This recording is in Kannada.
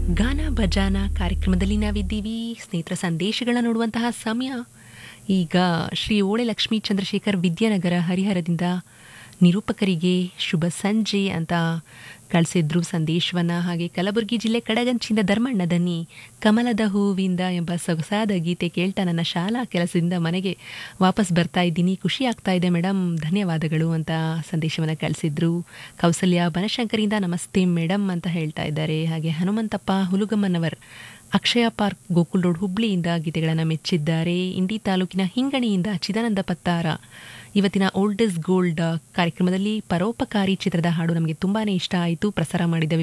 ಗಾನ ಭಜಾನ ಕಾರ್ಯಕ್ರಮದಲ್ಲಿ ನಾವಿದ್ದೀವಿ ಸ್ನೇಹಿತರ ಸಂದೇಶಗಳ ನೋಡುವಂತಹ ಸಮಯ ಈಗ ಶ್ರೀ ಓಳೆ ಲಕ್ಷ್ಮೀ ಚಂದ್ರಶೇಖರ್ ವಿದ್ಯಾನಗರ ಹರಿಹರದಿಂದ ನಿರೂಪಕರಿಗೆ ಶುಭ ಸಂಜೆ ಅಂತ ಕಳಿಸಿದ್ರು ಸಂದೇಶವನ್ನ ಹಾಗೆ ಕಲಬುರಗಿ ಜಿಲ್ಲೆ ಕಡಗಂಚಿಂದ ಧರ್ಮಣ್ಣ ದನ್ನಿ ಕಮಲದ ಹೂವಿಂದ ಎಂಬ ಸೊಗಸಾದ ಗೀತೆ ಕೇಳ್ತಾ ನನ್ನ ಶಾಲಾ ಕೆಲಸದಿಂದ ಮನೆಗೆ ವಾಪಸ್ ಬರ್ತಾ ಇದ್ದೀನಿ ಖುಷಿ ಆಗ್ತಾ ಇದೆ ಮೇಡಮ್ ಧನ್ಯವಾದಗಳು ಅಂತ ಸಂದೇಶವನ್ನು ಕಳಿಸಿದ್ರು ಕೌಸಲ್ಯ ಬನಶಂಕರಿಂದ ನಮಸ್ತೆ ಮೇಡಮ್ ಅಂತ ಹೇಳ್ತಾ ಇದ್ದಾರೆ ಹಾಗೆ ಹನುಮಂತಪ್ಪ ಹುಲುಗಮ್ಮನವರ್ ಅಕ್ಷಯ ಪಾರ್ಕ್ ಗೋಕುಲ್ ರೋಡ್ ಹುಬ್ಳಿಯಿಂದ ಗೀತೆಗಳನ್ನು ಮೆಚ್ಚಿದ್ದಾರೆ ಇಂಡಿ ತಾಲೂಕಿನ ಹಿಂಗಣಿಯಿಂದ ಚಿದಾನಂದ ಪತ್ತಾರ ಇವತ್ತಿನ ಓಲ್ಡ್ ಇಸ್ ಗೋಲ್ಡ್ ಕಾರ್ಯಕ್ರಮದಲ್ಲಿ ಪರೋಪಕಾರಿ ಚಿತ್ರದ ಹಾಡು ನಮಗೆ ತುಂಬಾನೇ ಇಷ್ಟ ಆಯಿತು ಪ್ರಸಾರ ಮಾಡಿದ